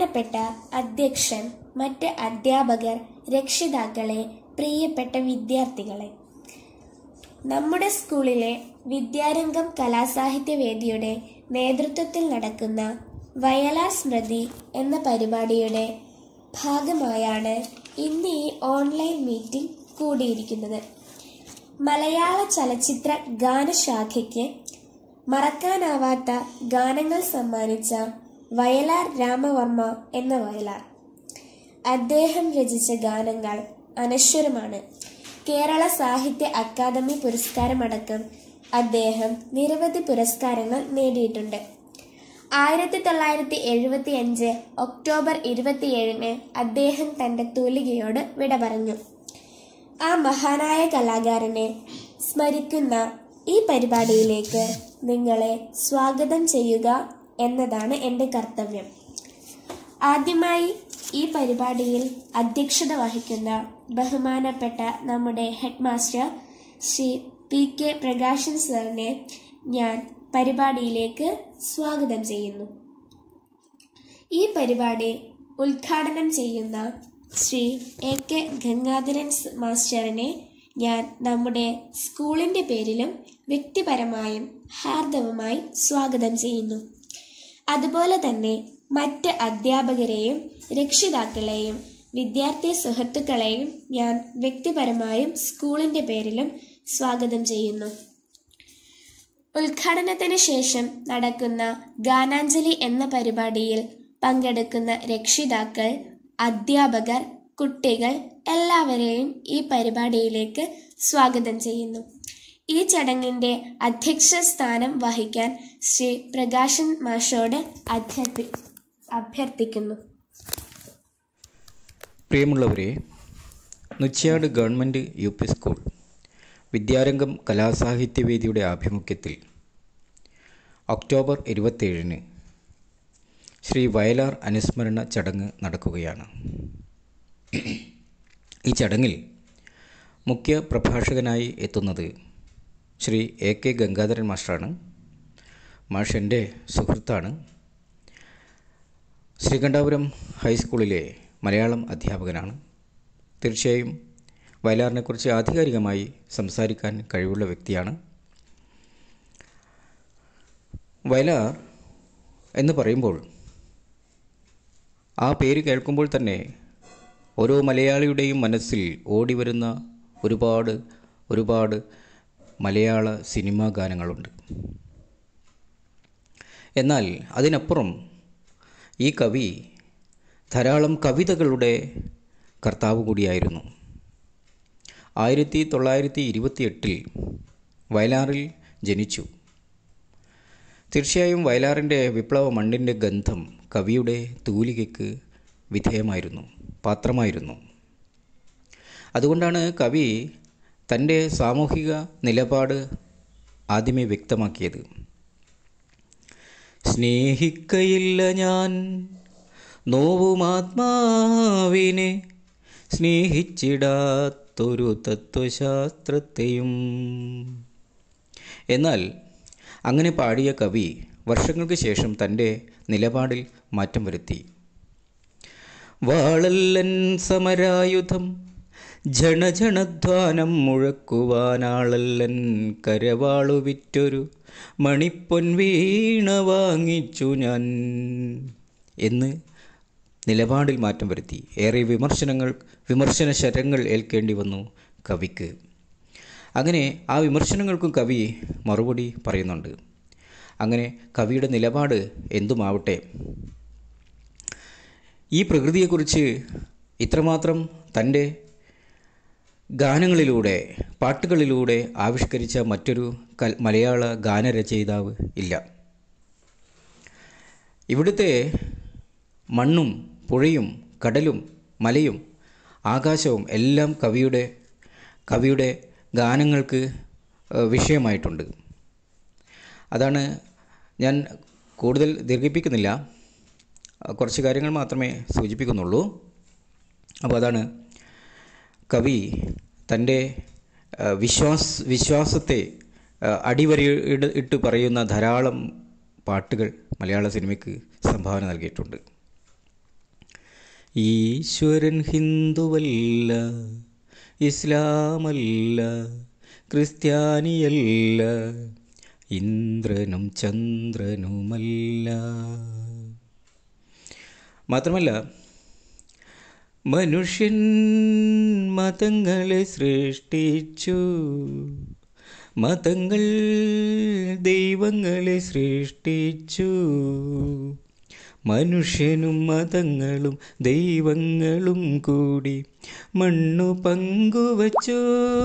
ബഹുമാനപ്പെട്ട അധ്യക്ഷൻ മറ്റ് അധ്യാപകർ രക്ഷിതാക്കളെ പ്രിയപ്പെട്ട വിദ്യാർത്ഥികളെ നമ്മുടെ സ്കൂളിലെ വിദ്യാരംഗം കലാസാഹിത്യ വേദിയുടെ നേതൃത്വത്തിൽ നടക്കുന്ന വയലാർ സ്മൃതി എന്ന പരിപാടിയുടെ ഭാഗമായാണ് ഇന്ന് ഈ ഓൺലൈൻ മീറ്റിംഗ് കൂടിയിരിക്കുന്നത് മലയാള ചലച്ചിത്ര ഗാനശാഖയ്ക്ക് മറക്കാനാവാത്ത ഗാനങ്ങൾ സമ്മാനിച്ച വയലാർ രാമവർമ്മ എന്ന വയലാർ അദ്ദേഹം രചിച്ച ഗാനങ്ങൾ അനശ്വരമാണ് കേരള സാഹിത്യ അക്കാദമി പുരസ്കാരമടക്കം അദ്ദേഹം നിരവധി പുരസ്കാരങ്ങൾ നേടിയിട്ടുണ്ട് ആയിരത്തി തൊള്ളായിരത്തി എഴുപത്തി അഞ്ച് ഒക്ടോബർ ഇരുപത്തിയേഴിന് അദ്ദേഹം തന്റെ തൂലികയോട് വിട പറഞ്ഞു ആ മഹാനായ കലാകാരനെ സ്മരിക്കുന്ന ഈ പരിപാടിയിലേക്ക് നിങ്ങളെ സ്വാഗതം ചെയ്യുക എന്നതാണ് എൻ്റെ കർത്തവ്യം ആദ്യമായി ഈ പരിപാടിയിൽ അധ്യക്ഷത വഹിക്കുന്ന ബഹുമാനപ്പെട്ട നമ്മുടെ head master Shri P K Prakashan സാറിനെ ഞാൻ പരിപാടിയിലേക്ക് സ്വാഗതം ചെയ്യുന്നു ഈ പരിപാടി ഉദ്ഘാടനം ചെയ്യുന്ന ശ്രീ എ കെ ഗംഗാധരൻ സ് മാസ്റ്ററിനെ ഞാൻ നമ്മുടെ സ്കൂളിൻ്റെ പേരിലും വ്യക്തിപരമായും ഹാർദവമായി സ്വാഗതം ചെയ്യുന്നു അതുപോലെ തന്നെ മറ്റ് അധ്യാപകരെയും രക്ഷിതാക്കളെയും വിദ്യാർത്ഥി സുഹൃത്തുക്കളെയും ഞാൻ വ്യക്തിപരമായും സ്കൂളിൻ്റെ പേരിലും സ്വാഗതം ചെയ്യുന്നു ഉദ്ഘാടനത്തിന് ശേഷം നടക്കുന്ന ഗാനാഞ്ജലി എന്ന പരിപാടിയിൽ പങ്കെടുക്കുന്ന രക്ഷിതാക്കൾ അധ്യാപകർ കുട്ടികൾ എല്ലാവരെയും ഈ പരിപാടിയിലേക്ക് സ്വാഗതം ചെയ്യുന്നു ഈ ചടങ്ങിന്റെ അധ്യക്ഷ സ്ഥാനം വഹിക്കാൻ ശ്രീ പ്രകാശൻ മാഷോട് അഭ്യർത്ഥി അഭ്യർത്ഥിക്കുന്നു പ്രിയമുള്ളവരെ Nuchiyad government U P school Vidyarangam കലാസാഹിത്യവേദിയുടെ ആഭിമുഖ്യത്തിൽ ഒക്ടോബർ ഇരുപത്തേഴിന് ശ്രീ വയലാർ അനുസ്മരണ ചടങ്ങ് നടക്കുകയാണ് ഈ ചടങ്ങിൽ മുഖ്യ പ്രഭാഷകനായി എത്തുന്നത് ശ്രീ എ കെ ഗംഗാധരൻ മാസ്റ്ററാണ് മാഷ് എൻ്റെ സുഹൃത്താണ് ശ്രീകണ്ഠാപുരം ഹൈസ്കൂളിലെ മലയാളം അധ്യാപകനാണ് തീർച്ചയായും വയലാറിനെക്കുറിച്ച് ആധികാരികമായി സംസാരിക്കാൻ കഴിവുള്ള വ്യക്തിയാണ് വയലാർ എന്ന് പറയുമ്പോൾ ആ പേര് കേൾക്കുമ്പോൾ തന്നെ ഓരോ മലയാളിയുടെയും മനസ്സിൽ ഓടിവരുന്ന ഒരുപാട് ഒരുപാട് മലയാള സിനിമാ ഗാനങ്ങളുണ്ട് എന്നാൽ അതിനപ്പുറം ഈ കവി ധാരാളം കവിതകളുടെ കർത്താവ് കൂടിയായിരുന്നു ആയിരത്തി തൊള്ളായിരത്തി ഇരുപത്തിയെട്ടിൽ വയലാറിൽ ജനിച്ചു തീർച്ചയായും വയലാറിൻ്റെ വിപ്ലവ മണ്ണിൻ്റെ ഗന്ധം കവിയുടെ തൂലികയ്ക്ക് വിധേയമായിരുന്നു പാത്രമായിരുന്നു അതുകൊണ്ടാണ് കവി തൻ്റെ സാമൂഹിക നിലപാട് ആദ്യമേ വ്യക്തമാക്കിയത് സ്നേഹിക്കയില്ല ഞാൻ നോവുമാത്മാവിനെ സ്നേഹിച്ചിടാത്തൊരു തത്വശാസ്ത്രത്തെയും എന്നാൽ അങ്ങനെ പാടിയ കവി വർഷങ്ങൾക്ക് ശേഷം തൻ്റെ നിലപാടിൽ മാറ്റം വരുത്തി വാളല്ലൻ സമരായുധം ജണജണധ്വാനം മുഴക്കുവാനാളല്ലൻ കരവാളു വിറ്റൊരു മണിപ്പൊൻ വീണ വാങ്ങിച്ചു ഞാൻ എന്ന് നിലപാടിൽ മാറ്റം വരുത്തി ഏറെ വിമർശനങ്ങൾ വിമർശന ശരങ്ങൾ ഏൽക്കേണ്ടി വന്നു കവിക്ക് അങ്ങനെ ആ വിമർശനങ്ങൾക്കും കവി മറുപടി പറയുന്നുണ്ട് അങ്ങനെ കവിയുടെ നിലപാട് എന്തുമാവട്ടെ ഈ പ്രകൃതിയെക്കുറിച്ച് ഇത്രമാത്രം തൻ്റെ ഗാനങ്ങളിലൂടെ പാട്ടുകളിലൂടെ ആവിഷ്കരിച്ച മറ്റൊരു കൽ മലയാള ഗാനരചയിതാവ് ഇല്ല ഇവിടുത്തെ മണ്ണും പുഴയും കടലും മലയും ആകാശവും എല്ലാം കവിയുടെ കവിയുടെ ഗാനങ്ങൾക്ക് ഏഹ്, വിഷയമായിട്ടുണ്ട് അതാണ് ഞാൻ കൂടുതൽ ദീർഘിപ്പിക്കുന്നില്ല അഹ് കുറച്ച് കാര്യങ്ങൾ മാത്രമേ സൂചിപ്പിക്കുന്നുള്ളൂ അപ്പോൾ അതാണ് കവി തൻ്റെ ഏഹ്, വിശ്വാസ് വിശ്വാസത്തെ ഏഹ്, അടിവരി ഇട്- ഇട്ട് പറയുന്ന ധാരാളം പാട്ടുകൾ മലയാള സിനിമയ്ക്ക് സംഭാവന നൽകിയിട്ടുണ്ട് ഈശ്വരൻ ഹിന്ദുവല്ല ഇസ്ലാമല്ല ക്രിസ്ത്യാനിയല്ല ഇന്ദ്രനും ചന്ദ്രനുമല്ല മാത്രമല്ല മനുഷ്യൻ മതങ്ങളെ സൃഷ്ടിച്ചു മതങ്ങൾ ദൈവങ്ങളെ സൃഷ്ടിച്ചു മനുഷ്യനും മതങ്ങളും ദൈവങ്ങളും കൂടി മണ്ണു പങ്കുവച്ചു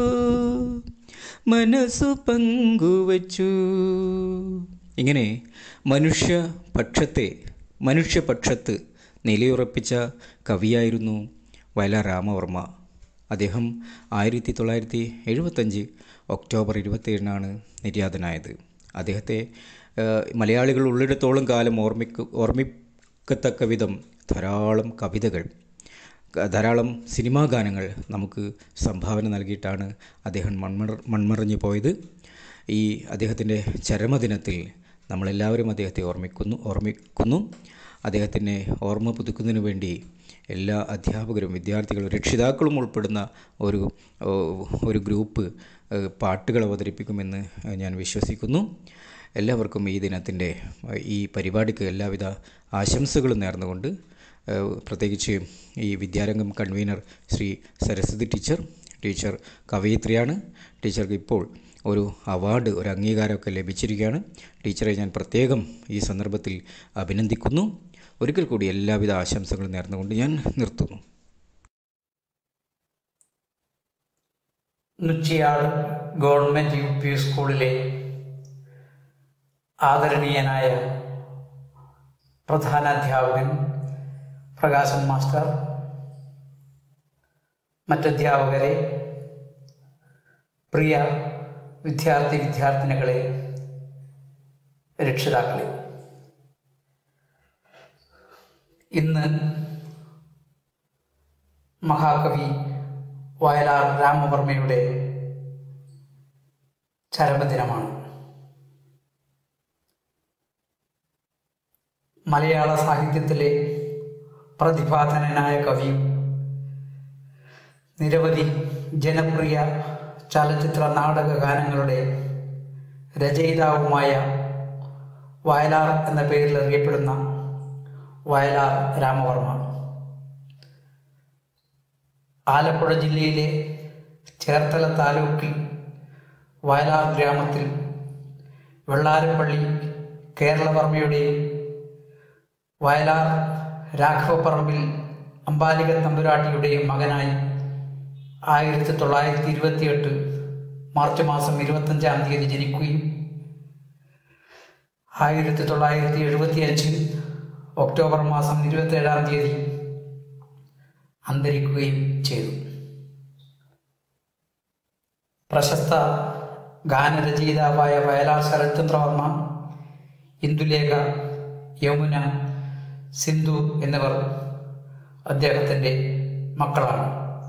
മനസ്സു പങ്കുവച്ചു ഇങ്ങനെ മനുഷ്യപക്ഷത്തെ മനുഷ്യപക്ഷത്ത് നിലയുറപ്പിച്ച കവിയായിരുന്നു വയലാർ രാമവർമ്മ അദ്ദേഹം ആയിരത്തി തൊള്ളായിരത്തി എഴുപത്തഞ്ച് ഒക്ടോബർ ഇരുപത്തേഴിനാണ് നിര്യാതനായത് അദ്ദേഹത്തെ ഏഹ്, മലയാളികൾ ഉള്ളിടത്തോളം കാലം ഓർമ്മിക്ക ഓർമ്മിക്കത്തക്ക വിധം ധാരാളം കവിതകൾ ക- ധാരാളം സിനിമാ ഗാനങ്ങൾ നമുക്ക് സംഭാവന നൽകിയിട്ടാണ് അദ്ദേഹം മൺമറ മൺമറഞ്ഞു പോയത് ഈ അദ്ദേഹത്തിൻ്റെ ചരമദിനത്തിൽ നമ്മളെല്ലാവരും അദ്ദേഹത്തെ ഓർമ്മിക്കുന്നു ഓർമ്മിക്കുന്നു അദ്ദേഹത്തിനെ ഓർമ്മ പുതുക്കുന്നതിന് വേണ്ടി എല്ലാ അധ്യാപകരും വിദ്യാർത്ഥികളും രക്ഷിതാക്കളും ഉൾപ്പെടുന്ന ഒരു ഓ, ഒരു ഗ്രൂപ്പ് ഏഹ്, പാട്ടുകൾ അവതരിപ്പിക്കുമെന്ന് ഞാൻ വിശ്വസിക്കുന്നു എല്ലാവർക്കും ഈ ദിനത്തിൻ്റെ ഏഹ്, ഈ പരിപാടിക്ക് എല്ലാവിധ ആശംസകളും നേർന്നുകൊണ്ട് ഏഹ്, പ്രത്യേകിച്ച് ഈ Vidyarangam convener Shri Saraswathi teacher teacher കവയിത്രിയാണ് ടീച്ചർക്ക് ഇപ്പോൾ ഒരു അവാർഡ് ഒരു അംഗീകാരമൊക്കെ ലഭിച്ചിരിക്കുകയാണ് ടീച്ചറെ ഞാൻ പ്രത്യേകം ഈ സന്ദർഭത്തിൽ അഭിനന്ദിക്കുന്നു ഒരിക്കൽ കൂടി എല്ലാവിധ ആശംസകളും നേർന്നുകൊണ്ട് ഞാൻ നിർത്തുന്നു നുച്ചിയാട് ഗവൺമെൻറ് യു പി സ്കൂളിലെ ആദരണീയനായ പ്രധാനാധ്യാപകൻ പ്രകാശൻ മാസ്റ്റർ മറ്റധ്യാപകരെ പ്രിയ വിദ്യാർത്ഥി വിദ്യാർത്ഥിനികളെ രക്ഷിതാക്കളെ ഇന്ന് മഹാകവി വയലാർ രാമവർമ്മയുടെ ചരമദിനമാണ് മലയാള സാഹിത്യത്തിലെ പ്രതിഭാധനനായ കവിയും നിരവധി ജനപ്രിയ ചലച്ചിത്ര നാടക ഗാനങ്ങളുടെ രചയിതാവുമായ വയലാർ എന്ന പേരിൽ അറിയപ്പെടുന്ന വയലാർ രാമവർമ്മ ആലപ്പുഴ ജില്ലയിലെ ചേർത്തല താലൂക്കിൽ വയലാർ ഗ്രാമത്തിൽ വെള്ളാരപ്പള്ളി കേരളവർമ്മയുടെയും വയലാർ രാഘവപ്പറമ്പിൽ അമ്പാലിക തമ്പുരാട്ടിയുടെയും മകനായി ആയിരത്തി തൊള്ളായിരത്തി ഇരുപത്തിയെട്ട് മാർച്ച് മാസം ഇരുപത്തഞ്ചാം തീയതി ജനിക്കുകയും ആയിരത്തി തൊള്ളായിരത്തി എഴുപത്തിയഞ്ച് ഒക്ടോബർ മാസം ഇരുപത്തേഴാം തീയതി അന്തരിക്കുകയും ചെയ്തു പ്രശസ്ത ഗാനരചയിതാവായ വയലാർ ശരത്ചന്ദ്രവർമ്മ ഇന്ദുലേഖ യമുന സിന്ധു എന്നിവർ അദ്ദേഹത്തിൻ്റെ മക്കളാണ്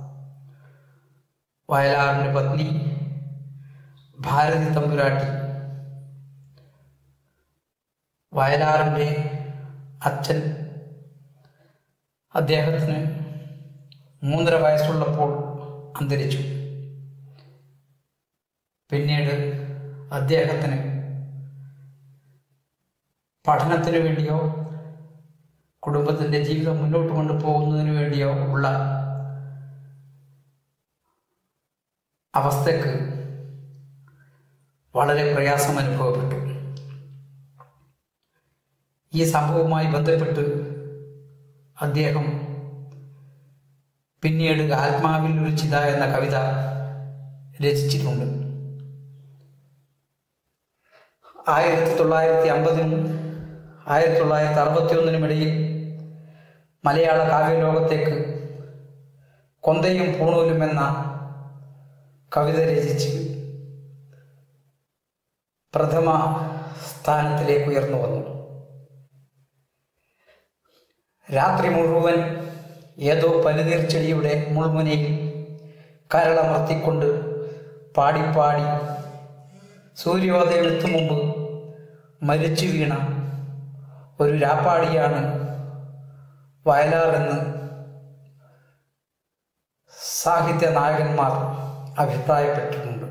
വയലാറിൻ്റെ പത്നി ഭാരതി തമ്പുരാട്ടി വയലാറിൻ്റെ അച്ഛൻ അദ്ദേഹത്തിന് മൂന്നര വയസ്സുള്ളപ്പോൾ അന്തരിച്ചു പിന്നീട് അദ്ദേഹത്തിന് പഠനത്തിന് വേണ്ടിയോ കുടുംബത്തിൻ്റെ ജീവിതം മുന്നോട്ട് കൊണ്ടുപോകുന്നതിന് വേണ്ടിയോ ഉള്ള അവസ്ഥക്ക് വളരെ പ്രയാസം അനുഭവപ്പെട്ടു ഈ സംഭവവുമായി ബന്ധപ്പെട്ട് അദ്ദേഹം പിന്നീട് ആത്മാവിൽ ഒരു ചിത എന്ന കവിത രചിച്ചിട്ടുണ്ട് ആയിരത്തി തൊള്ളായിരത്തി അമ്പതിനും ആയിരത്തി തൊള്ളായിരത്തി അറുപത്തി ഒന്നിനുമിടയിൽ മലയാള കാവ്യലോകത്തേക്ക് കൊന്തയും പൂണൂലും എന്ന കവിത രചിച്ച് പ്രഥമ സ്ഥാനത്തിലേക്ക് ഉയർന്നു വന്നു രാത്രി മുഴുവൻ ഏതോ പനിനീർ ചെടിയുടെ മുൾമുനയിൽ കരളമർത്തിക്കൊണ്ട് പാടിപ്പാടി സൂര്യോദയം എത്തും മുമ്പ് മരിച്ചു വീണ ഒരു രാപ്പാടിയാണ് വയലാർ എന്ന് സാഹിത്യ നായകന്മാർ അഭിപ്രായപ്പെട്ടിട്ടുണ്ട്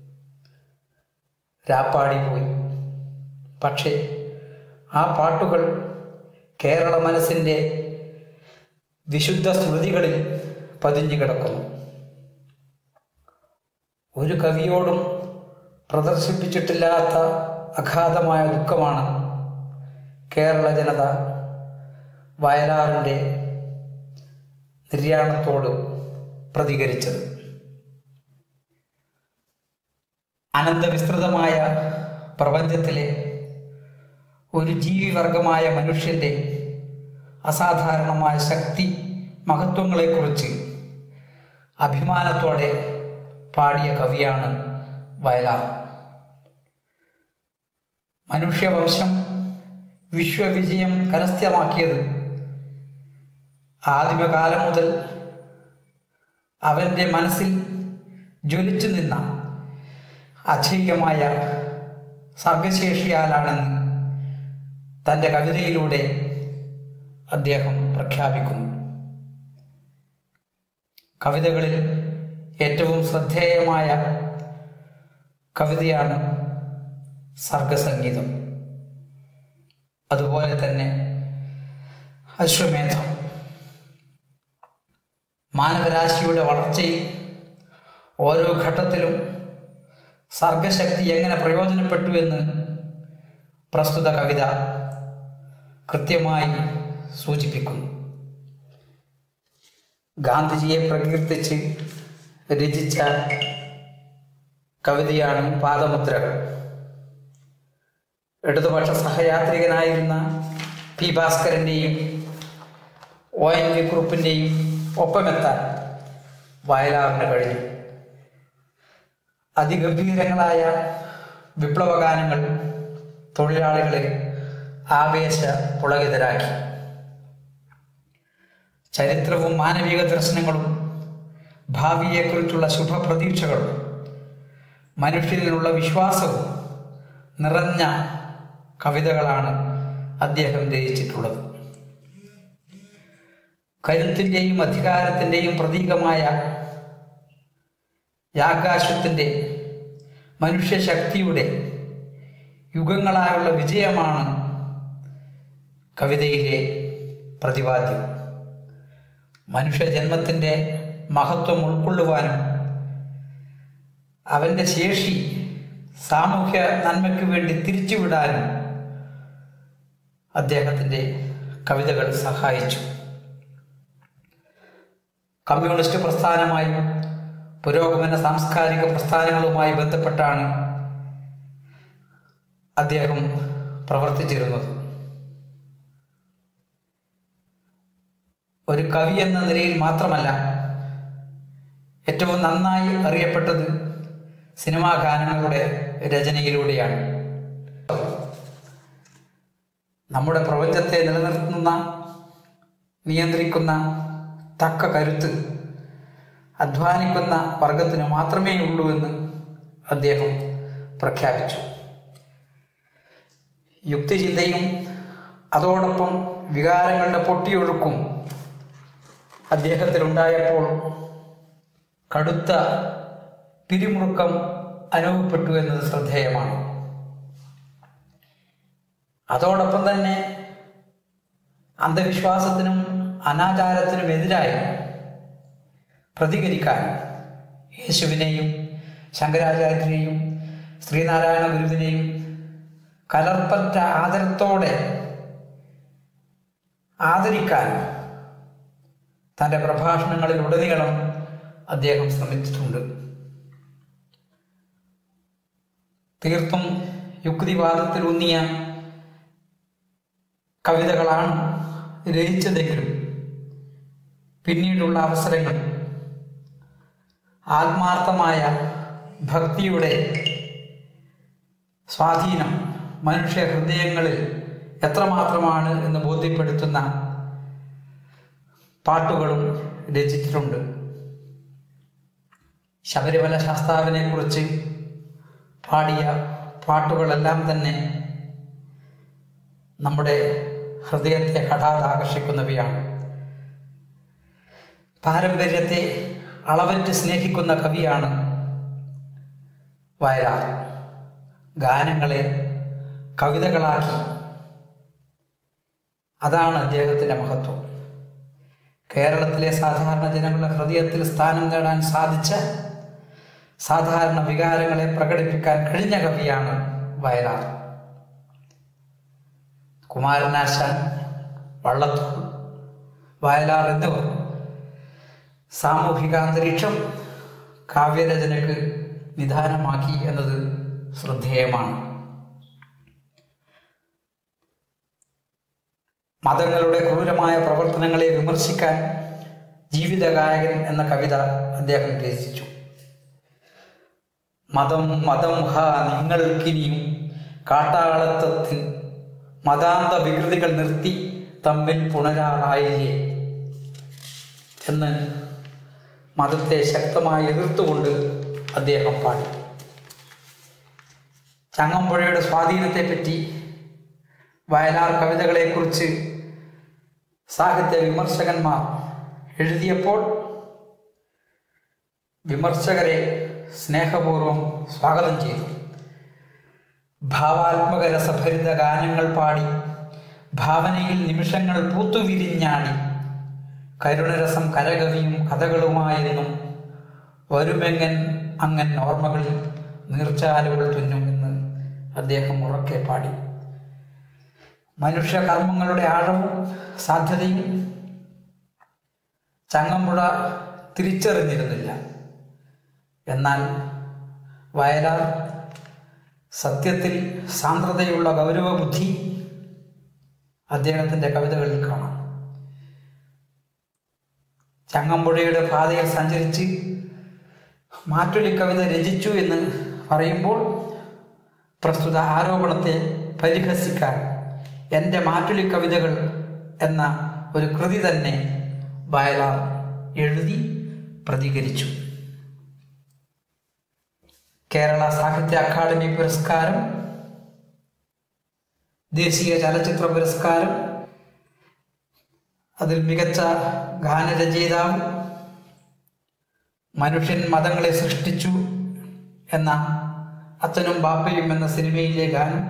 രാപ്പാടി പോയി പക്ഷേ ആ പാട്ടുകൾ കേരള മനസ്സിൻ്റെ വിശുദ്ധ സ്മൃതികളിൽ പതിഞ്ഞു കിടക്കുന്നു ഒരു കവിയോടും പ്രദർശിപ്പിച്ചിട്ടില്ലാത്ത അഗാധമായ ദുഃഖമാണ് കേരള ജനത വയലാറിൻ്റെ നിര്യാണത്തോട് പ്രതികരിച്ചത് അനന്തവിസ്തൃതമായ പ്രപഞ്ചത്തിലെ ഒരു ജീവിവർഗമായ മനുഷ്യൻ്റെ അസാധാരണമായ ശക്തി മഹത്വങ്ങളെക്കുറിച്ച് അഭിമാനത്തോടെ പാടിയ കവിയാണ് വയലാർ മനുഷ്യവംശം വിശ്വവിജയം കരസ്ഥമാക്കിയത് ആദിമകാലം മുതൽ അവൻ്റെ മനസ്സിൽ ജ്വലിച്ചു നിന്ന അജയ്യമായ സർഗശേഷിയാലാണെന്ന് തൻ്റെ കവിതയിലൂടെ അദ്ദേഹം പ്രഖ്യാപിക്കുന്നു കവിതകളിൽ ഏറ്റവും ശ്രദ്ധേയമായ കവിതയാണ് സർഗസംഗീതം അതുപോലെ തന്നെ അശ്വമേധം മാനവരാശിയുടെ വളർച്ചയിൽ ഓരോ ഘട്ടത്തിലും സർഗശക്തി എങ്ങനെ പ്രയോജനപ്പെട്ടു എന്ന് പ്രസ്തുത കവിത കൃത്യമായി സൂചിപ്പിക്കുന്നു ഗാന്ധിജിയെ പ്രകീർത്തിച്ച് രചിച്ച കവിതയാണ് പാദമുദ്രകൾ ഇടതുപക്ഷ സഹയാത്രികനായിരുന്ന പി ഭാസ്കരൻ്റെയും ഒ എൻ വി കുറുപ്പിൻ്റെയും ഒപ്പമെത്താൻ വയലാറിന് കഴിഞ്ഞു അതിഗംഭീരങ്ങളായ വിപ്ലവഗാനങ്ങൾ തൊഴിലാളികളെ ആവേശ പുളകിതരാക്കി ചരിത്രവും മാനവിക ദർശനങ്ങളും ഭാവിയെക്കുറിച്ചുള്ള ശുഭപ്രതീക്ഷകളും മനുഷ്യരിലുള്ള വിശ്വാസവും നിറഞ്ഞ കവിതകളാണ് അദ്ദേഹം രചിച്ചിട്ടുള്ളത് കരുത്തിൻ്റെയും അധികാരത്തിൻ്റെയും പ്രതീകമായ യാകാശത്തിൻ്റെ മനുഷ്യശക്തിയുടെ യുഗങ്ങളായുള്ള വിജയമാണ് കവിതയിലെ പ്രതിപാദ്യം മനുഷ്യജന്മത്തിൻ്റെ മഹത്വം ഉൾക്കൊള്ളുവാനും അവൻ്റെ ശേഷി സാമൂഹ്യ നന്മയ്ക്ക് വേണ്ടി തിരിച്ചുവിടാനും അദ്ദേഹത്തിൻ്റെ കവിതകൾ സഹായിച്ചു കമ്മ്യൂണിസ്റ്റ് പ്രസ്ഥാനമായും പുരോഗമന സാംസ്കാരിക പ്രസ്ഥാനങ്ങളുമായി ബന്ധപ്പെട്ടാണ് അദ്ദേഹം പ്രവർത്തിച്ചിരുന്നത് ഒരു കവി എന്ന നിലയിൽ മാത്രമല്ല ഏറ്റവും നന്നായി അറിയപ്പെട്ടത് സിനിമാ ഗാനങ്ങളുടെ രചനയിലൂടെയാണ് നമ്മുടെ പ്രപഞ്ചത്തെ നിലനിർത്തുന്ന നിയന്ത്രിക്കുന്ന തക്ക കരുത്ത് അധ്വാനിക്കുന്ന വർഗത്തിന് മാത്രമേ ഉള്ളൂ എന്ന് അദ്ദേഹം പ്രഖ്യാപിച്ചു യുക്തിചിന്തയും അതോടൊപ്പം വികാരങ്ങളുടെ പൊട്ടിയൊഴുക്കും അദ്ദേഹത്തിലുണ്ടായപ്പോൾ കടുത്ത പിരിമുറുക്കം അനുഭവപ്പെട്ടു എന്നത് ശ്രദ്ധേയമാണ് അതോടൊപ്പം തന്നെ അന്ധവിശ്വാസത്തിനും അനാചാരത്തിനും എതിരായി പ്രതികരിക്കാൻ യേശുവിനെയും ശങ്കരാചാര്യനെയും ശ്രീനാരായണ ഗുരുവിനെയും കലർപ്പറ്റ ആദരത്തോടെ ആദരിക്കാൻ തൻ്റെ പ്രഭാഷണങ്ങളിൽ ഉടനീളം അദ്ദേഹം ശ്രമിച്ചിട്ടുണ്ട് തീർത്തും യുക്തിവാദത്തിലൂന്നിയ കവിതകളാണ് രചിച്ചതെങ്കിലും പിന്നീടുള്ള അവസരങ്ങൾ ആത്മാർത്ഥമായ ഭക്തിയുടെ സ്വാധീനം മനുഷ്യ ഹൃദയങ്ങളിൽ എത്രമാത്രമാണ് എന്ന് ബോധ്യപ്പെടുത്തുന്ന പാട്ടുകളും രചിച്ചിട്ടുണ്ട് ശബരിമല ശാസ്താവിനെ കുറിച്ച് പാടിയ പാട്ടുകളെല്ലാം തന്നെ നമ്മുടെ ഹൃദയത്തെ ഹഠാത് ആകർഷിക്കുന്നവയാണ് പാരമ്പര്യത്തെ അളവറ്റ് സ്നേഹിക്കുന്ന കവിയാണ് വയലാർ ഗാനങ്ങളെ കവിതകളാക്കി അതാണ് അദ്ദേഹത്തിൻ്റെ മഹത്വം കേരളത്തിലെ സാധാരണ ജനങ്ങളുടെ ഹൃദയത്തിൽ സ്ഥാനം നേടാൻ സാധിച്ച സാധാരണ വികാരങ്ങളെ പ്രകടിപ്പിക്കാൻ കഴിഞ്ഞ കവിയാണ് വയലാർ കുമാരനാശാൻ വള്ളത്തോൾ വയലാർ എന്നിവർ സാമൂഹിക അന്തരീക്ഷം കാവ്യരചനയ്ക്ക് നിദാനമാക്കി എന്നത് ശ്രദ്ധേയമാണ് മതങ്ങളുടെ ക്രൂരമായ പ്രവർത്തനങ്ങളെ വിമർശിക്കാൻ ജീവിതഗായകൻ എന്ന കവിത അദ്ദേഹം രചിച്ചു മതം മതം ഹ നിങ്ങൾക്കിനിയും കാട്ടാളത്വത്തിൽ മതാന്ത വികൃതികൾ നിർത്തി തമ്മിൽ പുണരാറായില്ലേ എന്ന് മതത്തെ ശക്തമായി എതിർത്തുകൊണ്ട് അദ്ദേഹം പാടി ചങ്ങമ്പുഴയുടെ സ്വാധീനത്തെപ്പറ്റി വയലാർ കവിതകളെക്കുറിച്ച് സാഹിത്യ വിമർശകന്മാർ എഴുതിയപ്പോൾ വിമർശകരെ സ്നേഹപൂർവം സ്വാഗതം ചെയ്തു ഭാവാത്മക രസഭരിത ഗാനങ്ങൾ പാടി ഭാവനയിൽ നിമിഷങ്ങൾ പൂത്തുവിരിഞ്ഞാടി കരുണരസം കരകവിയും കഥകളുമായെന്നും വരുമെങ്ങൻ അങ്ങൻ ഓർമ്മകളിൽ നീർച്ചാലുകൾ തുന്നുമെന്ന് അദ്ദേഹം ഉറക്കെ പാടി മനുഷ്യ കർമ്മങ്ങളുടെ ആഴവും സാധ്യതയും ചങ്ങമ്പുഴ തിരിച്ചറിഞ്ഞിരുന്നില്ല എന്നാൽ വയലാർ സത്യത്തിൽ സാന്ദ്രതയുള്ള ഗൗരവബുദ്ധി അദ്ദേഹത്തിൻ്റെ കവിതകളിൽ കാണാം ചങ്ങമ്പുഴയുടെ പാതയിൽ സഞ്ചരിച്ച് മാറ്റൊലി കവിത രചിച്ചു എന്ന് പറയുമ്പോൾ പ്രസ്തുത ആരോപണത്തെ പരിഹസിക്കാൻ എൻ്റെ മാറ്റൊലി കവിതകൾ എന്ന ഒരു കൃതി തന്നെ വയലാർ എഴുതി പ്രതികരിച്ചു കേരള സാഹിത്യ അക്കാദമി പുരസ്കാരം ദേശീയ ചലച്ചിത്ര പുരസ്കാരം അതിൽ മികച്ച ഗാനരചയിതാവ് മനുഷ്യൻ മതങ്ങളെ സൃഷ്ടിച്ചു എന്ന അച്ഛനും ബാപ്പയും എന്ന സിനിമയിലെ ഗാനം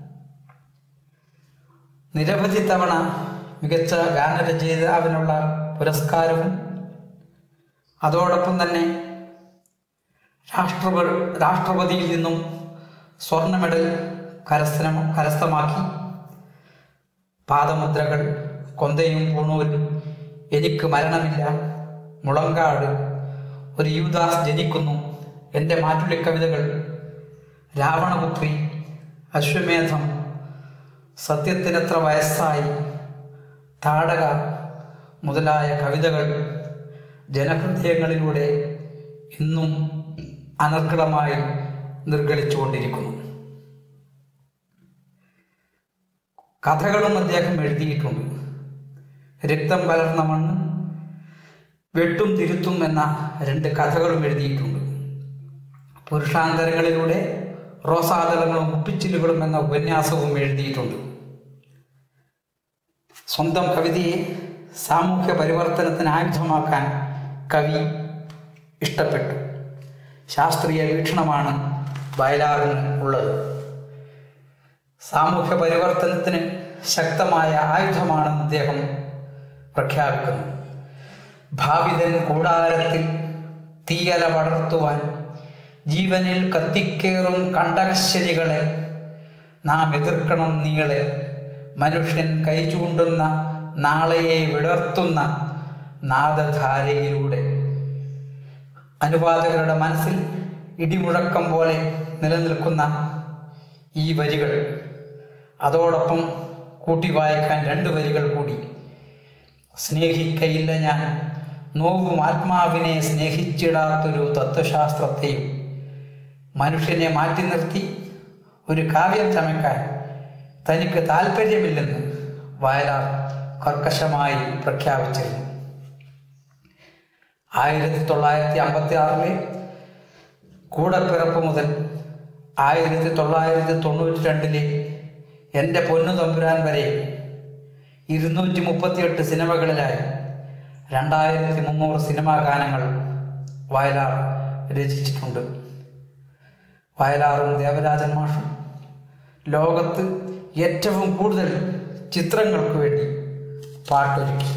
നിരവധി തവണ മികച്ച ഗാനരചയിതാവിനുള്ള പുരസ്കാരവും അതോടൊപ്പം തന്നെ രാഷ്ട്രപ രാഷ്ട്രപതിയിൽ നിന്നും സ്വർണ്ണ മെഡൽ കരസ്ഥന കരസ്ഥമാക്കി പാദമുദ്രകൾ കൊന്തയും പൂണൂരും എനിക്ക് മരണമില്ല മുളങ്കാട് ഒരു യുവദാസ് ജനിക്കുന്നു എൻ്റെ മാറ്റുള്ളി കവിതകൾ രാവണപുത്രി അശ്വമേധം സത്യത്തിനെത്ര വയസ്സായി താടക മുതലായ കവിതകൾ ജനഹൃദയങ്ങളിലൂടെ ഇന്നും അനർഘളമായി നിർഗളിച്ചുകൊണ്ടിരിക്കുന്നു കഥകളും അദ്ദേഹം എഴുതിയിട്ടുണ്ട് രക്തം കലർന്ന മണ്ണ് വെട്ടും തിരുത്തും എന്ന രണ്ട് കഥകളും എഴുതിയിട്ടുണ്ട് പുരുഷാന്തരങ്ങളിലൂടെ റോസാതളങ്ങളും കുപ്പിച്ചില്ലുകളും എന്ന ഉപന്യാസവും എഴുതിയിട്ടുണ്ട് സ്വന്തം കവിതയെ സാമൂഹ്യ പരിവർത്തനത്തിന് ആയുധമാക്കാൻ കവി ഇഷ്ടപ്പെട്ടു ശാസ്ത്രീയ വീക്ഷണമാണ് വയലാറിന് ഉള്ളത് സാമൂഹ്യ പരിവർത്തനത്തിന് ശക്തമായ ആയുധമാണെന്ന് അദ്ദേഹം പ്രഖ്യാപിക്കുന്നു ഭാവിതൻ കൂടാരത്തിൽ തീയല പടർത്തുവാൻ ജീവനിൽ കത്തിക്കേറും കണ്ടകശരികളെ നാം എതിർക്കണം നീളെ മനുഷ്യൻ കൈ ചൂണ്ടുന്ന നാളെയെ വിടർത്തുന്ന നാദധാരയിലൂടെ അനുവാദകരുടെ മനസ്സിൽ ഇടിമുഴക്കം പോലെ നിലനിൽക്കുന്ന ഈ വരികൾ അതോടൊപ്പം കൂട്ടി വായിക്കാൻ രണ്ട് വരികൾ കൂടി സ്നേഹിക്കയില്ല ഞാൻ നോവും ആത്മാവിനെ സ്നേഹിച്ചിടാത്തൊരു തത്വശാസ്ത്രത്തെയും മനുഷ്യനെ മാറ്റി നിർത്തി ഒരു കാവ്യം ചമയ്ക്കാൻ തനിക്ക് താല്പര്യമില്ലെന്ന് വയലാർ കർക്കശമായി പ്രഖ്യാപിച്ചിരുന്നു ആയിരത്തി തൊള്ളായിരത്തി അമ്പത്തി ആറിലെ കൂടപ്പിറപ്പ് മുതൽ ആയിരത്തി തൊള്ളായിരത്തി തൊണ്ണൂറ്റി രണ്ടിലെ എൻ്റെ പൊന്നു തമ്പുരാൻ വരെ ഇരുന്നൂറ്റി മുപ്പത്തിയെട്ട് സിനിമകളിലായി രണ്ടായിരത്തി മുന്നൂറ് സിനിമാ ഗാനങ്ങൾ വയലാർ രചിച്ചിട്ടുണ്ട് വയലാറും ദേവരാജൻ മാഷും ലോകത്ത് ഏറ്റവും കൂടുതൽ ചിത്രങ്ങൾക്ക് വേണ്ടി പാട്ടൊരുക്കി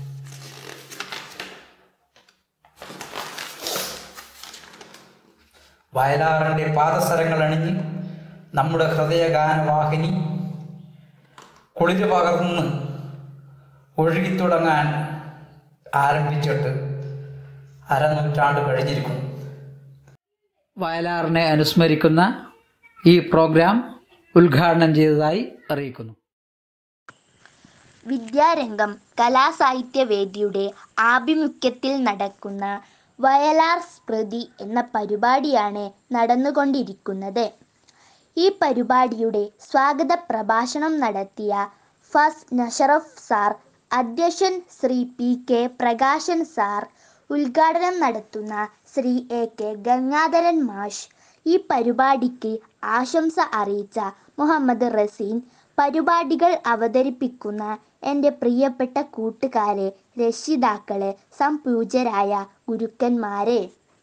വയലാറിൻ്റെ പാദസരങ്ങൾ അണിഞ്ഞ് നമ്മുടെ ഹൃദയഗാനവാഹിനി കുളിര് പകർന്ന് ഒഴുകിത്തുടങ്ങാൻ ആരംഭിച്ചിട്ട് അരനൂറ്റാണ്ട് കഴിഞ്ഞിരിക്കുന്നു വയലാറിനെ അനുസ്മരിക്കുന്ന ഈ പ്രോഗ്രാം ഉദ്ഘാടനം ചെയ്തതായി അറിയിക്കുന്നു വിദ്യാരംഗം കലാസാഹിത്യവേദിയുടെ ആഭിമുഖ്യത്തിൽ നടക്കുന്ന വയലാർ സ്മൃതി എന്ന പരിപാടിയാണ് നടന്നുകൊണ്ടിരിക്കുന്നത് ഈ പരിപാടിയുടെ സ്വാഗത പ്രഭാഷണം നടത്തിയ ഫസ് നഷറഫ് സാർ അധ്യക്ഷൻ Shri P K Prakashan sir ഉദ്ഘാടനം നടത്തുന്ന ശ്രീ എ കെ ഗംഗാധരൻ മാഷ് ഈ പരിപാടിക്ക് ആശംസ അറിയിച്ച മുഹമ്മദ് റസീൻ പരിപാടികൾ അവതരിപ്പിക്കുന്ന എൻ്റെ പ്രിയപ്പെട്ട കൂട്ടുകാരെ രക്ഷിതാക്കളെ സംപൂജ്യരായ ഗുരുക്കന്മാരെ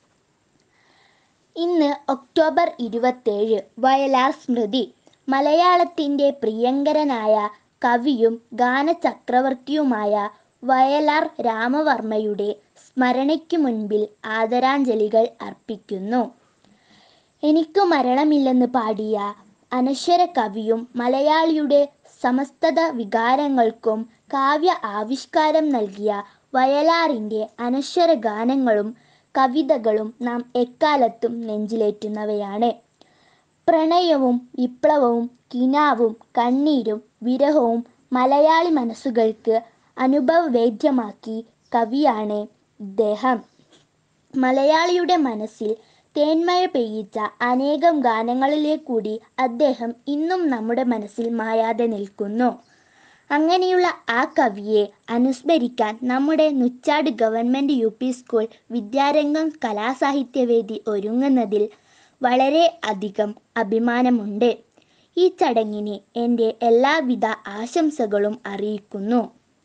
ഇന്ന് ഒക്ടോബർ ഇരുപത്തേഴ് വയലാർ സ്മൃതി മലയാളത്തിൻ്റെ പ്രിയങ്കരനായ കവിയും ഗാനചക്രവർത്തിയുമായ വയലാർ രാമവർമ്മയുടെ സ്മരണയ്ക്കു മുൻപിൽ ആദരാഞ്ജലികൾ അർപ്പിക്കുന്നു എനിക്ക് മരണമില്ലെന്ന് പാടിയ അനശ്വര കവിയും മലയാളിയുടെ സമസ്തത വികാരങ്ങൾക്കും കാവ്യ ആവിഷ്കാരം നൽകിയ വയലാറിൻ്റെ അനശ്വര ഗാനങ്ങളും കവിതകളും നാം എക്കാലത്തും നെഞ്ചിലേറ്റുന്നവയാണ് പ്രണയവും വിപ്ലവവും കിനാവും കണ്ണീരും വിരഹവും മലയാളി മനസ്സുകൾക്ക് അനുഭവവേദ്യമാക്കി കവിയാണ് ഇദ്ദേഹം മലയാളിയുടെ മനസ്സിൽ തേന്മഴ പെയ്യിച്ച അനേകം ഗാനങ്ങളിലെ കൂടി അദ്ദേഹം ഇന്നും നമ്മുടെ മനസ്സിൽ മായാതെ നിൽക്കുന്നു അങ്ങനെയുള്ള ആ കവിയെ അനുസ്മരിക്കാൻ നമ്മുടെ Nuchad government U P school Vidyarangam കലാസാഹിത്യവേദി ഒരുങ്ങുന്നതിൽ വളരെ അധികം അഭിമാനമുണ്ട് ഈ ചടങ്ങിന് എൻ്റെ എല്ലാവിധ ആശംസകളും അറിയിക്കുന്നു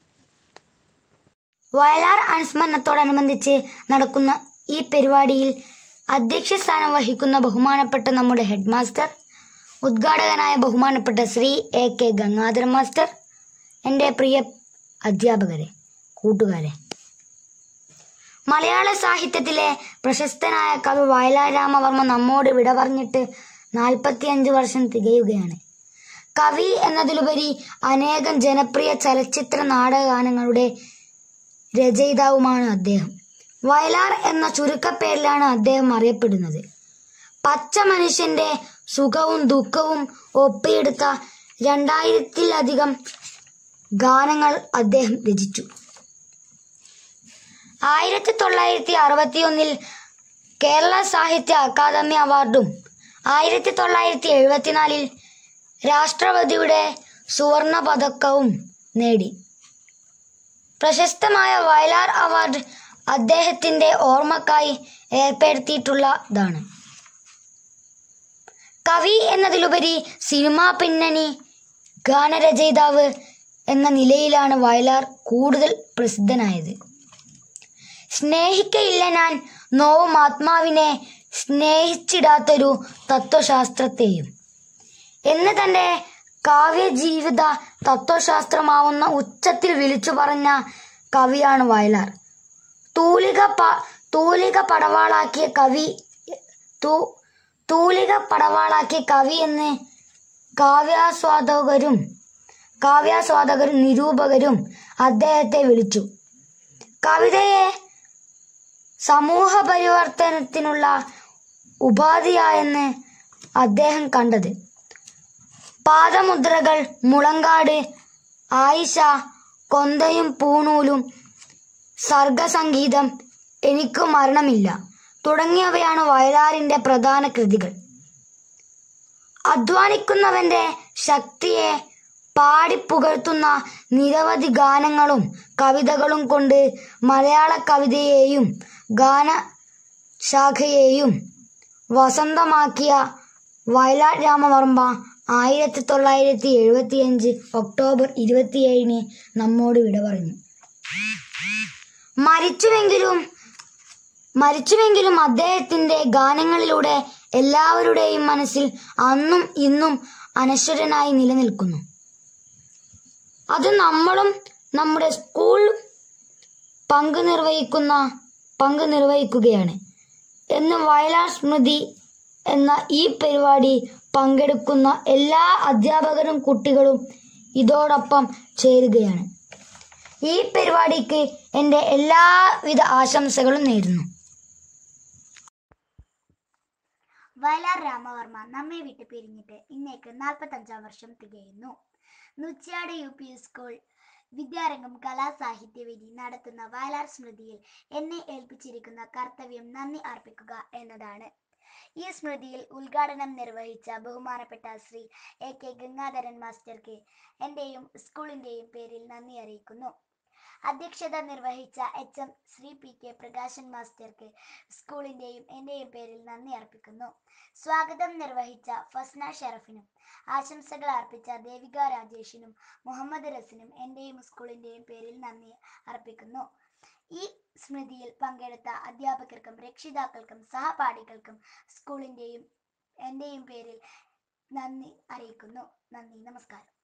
വയലാർ അനുസ്മരണത്തോടനുബന്ധിച്ച് നടക്കുന്ന ഈ പരിപാടിയിൽ അധ്യക്ഷ സ്ഥാനം വഹിക്കുന്ന ബഹുമാനപ്പെട്ട നമ്മുടെ ഹെഡ് മാസ്റ്റർ ഉദ്ഘാടകനായ ബഹുമാനപ്പെട്ട Shri A K Gangadhara master എൻ്റെ പ്രിയ അധ്യാപകരെ കൂട്ടുകാരെ മലയാള സാഹിത്യത്തിലെ പ്രശസ്തനായ കവി വയലാർ രാമവർമ്മ നമ്മോട് വിട പറഞ്ഞിട്ട് നാൽപ്പത്തിയഞ്ച് വർഷം തികയുകയാണ് കവി എന്നതിലുപരി അനേകം ജനപ്രിയ ചലച്ചിത്ര നാടകഗാനങ്ങളുടെ രചയിതാവുമാണ് അദ്ദേഹം വയലാർ എന്ന ചുരുക്കപ്പേരിലാണ് അദ്ദേഹം അറിയപ്പെടുന്നത് പച്ച മനുഷ്യന്റെ സുഖവും ദുഃഖവും ഒപ്പിയെടുത്ത രണ്ടായിരത്തിലധികം ഗാനങ്ങൾ അദ്ദേഹം രചിച്ചു ആയിരത്തി തൊള്ളായിരത്തി അറുപത്തിയൊന്നിൽ കേരള സാഹിത്യ അക്കാദമി അവാർഡും ആയിരത്തി തൊള്ളായിരത്തി എഴുപത്തിനാലിൽ രാഷ്ട്രപതിയുടെ സുവർണ പതക്കവും നേടി പ്രശസ്തമായ വയലാർ അവാർഡ് അദ്ദേഹത്തിന്റെ ഓർമ്മക്കായി ഏർപ്പെടുത്തിയിട്ടുള്ളതാണ് കവി എന്നതിലുപരി സിനിമാ പിന്നണി ഗാനരചയിതാവ് എന്ന നിലയിലാണ് വയലാർ കൂടുതൽ പ്രസിദ്ധനായത് സ്നേഹിക്കയില്ല ഞാൻ നോവും ആത്മാവിനെ സ്നേഹിച്ചിടാത്തൊരു തത്വശാസ്ത്രത്തെയും എന്ന് തന്റെ കാവ്യജീവിത തത്വശാസ്ത്രമാവുന്ന ഉച്ചത്തിൽ വിളിച്ചു പറഞ്ഞ കവിയാണ് വയലാർ തൂലിക പ തൂലിക പടവാളാക്കിയ കവി തൂ തൂലിക പടവാളാക്കിയ കവി എന്ന് കാവ്യാസ്വാദകരും കാവ്യാസ്വാദകരും നിരൂപകരും അദ്ദേഹത്തെ വിളിച്ചു കവിതയെ സമൂഹ പരിവർത്തനത്തിനുള്ള ഉപാധിയായെന്ന് അദ്ദേഹം കണ്ടത് പാദമുദ്രകൾ മുളങ്കാട് ആയിഷ കൊന്തയും പൂണൂലും സർഗസംഗീതം എനിക്ക് മരണമില്ല തുടങ്ങിയവയാണ് വയലാറിന്റെ പ്രധാന കൃതികൾ അധ്വാനിക്കുന്നവന്റെ ശക്തിയെ പാടിപ്പുകഴ്ത്തുന്ന നിരവധി ഗാനങ്ങളും കവിതകളും കൊണ്ട് മലയാള കവിതയെയും ഗാനശാഖയെയും വസന്തമാക്കിയ വയലാർ രാമവർമ്മ ആയിരത്തി തൊള്ളായിരത്തി എഴുപത്തിയഞ്ച് ഒക്ടോബർ ഇരുപത്തിയേഴിന് നമ്മോട് വിട പറഞ്ഞു മരിച്ചുവെങ്കിലും മരിച്ചുവെങ്കിലും അദ്ദേഹത്തിന്റെ ഗാനങ്ങളിലൂടെ എല്ലാവരുടെയും മനസ്സിൽ അന്നും ഇന്നും അനശ്വരനായി നിലനിൽക്കുന്നു അത് നമ്മളും നമ്മുടെ സ്കൂൾ പങ്ക് നിർവഹിക്കുന്ന പങ്ക് നിർവഹിക്കുകയാണ് എന്ന് വയലാർ സ്മൃതി എന്ന ഈ പരിപാടി പങ്കെടുക്കുന്ന എല്ലാ അധ്യാപകരും കുട്ടികളും ഇതോടൊപ്പം ചേരുകയാണ് ഈ പരിപാടിക്ക് എൻ്റെ എല്ലാവിധ ആശംസകളും നേരുന്നു വയലാർ രാമവർമ്മ നമ്മെ വിട്ട് പിരിഞ്ഞിട്ട് ഇന്നേക്ക് നാൽപ്പത്തഞ്ചാം വർഷം തികയുന്നു Nuchad U P school Vidyarangam കലാസാഹിത്യവേദി നടത്തുന്ന വയലാർ സ്മൃതിയിൽ എന്നെ ഏൽപ്പിച്ചിരിക്കുന്ന കർത്തവ്യം നന്ദി അർപ്പിക്കുക എന്നതാണ് ഈ സ്മൃതിയിൽ ഉദ്ഘാടനം നിർവഹിച്ച ബഹുമാനപ്പെട്ട ശ്രീ എ കെ ഗംഗാധരൻ മാസ്റ്റർക്ക് എന്റെയും സ്കൂളിന്റെയും പേരിൽ നന്ദി അറിയിക്കുന്നു അധ്യക്ഷത നിർവഹിച്ച H M Shri P K Prakashan മാസ്റ്റർക്ക് സ്കൂളിന്റെയും എന്റെയും പേരിൽ നന്ദി അർപ്പിക്കുന്നു സ്വാഗതം നിർവഹിച്ച ഫസ്ന ഷറഫിനും ആശംസകൾ അർപ്പിച്ച ദേവിക രാജേഷിനും മുഹമ്മദ് റസിനും എന്റെയും സ്കൂളിന്റെയും പേരിൽ നന്ദി അർപ്പിക്കുന്നു ഈ സ്മൃതിയിൽ പങ്കെടുത്ത അധ്യാപകർക്കും രക്ഷിതാക്കൾക്കും സഹപാഠികൾക്കും സ്കൂളിന്റെയും എന്റെയും പേരിൽ നന്ദി അറിയിക്കുന്നു നന്ദി നമസ്കാരം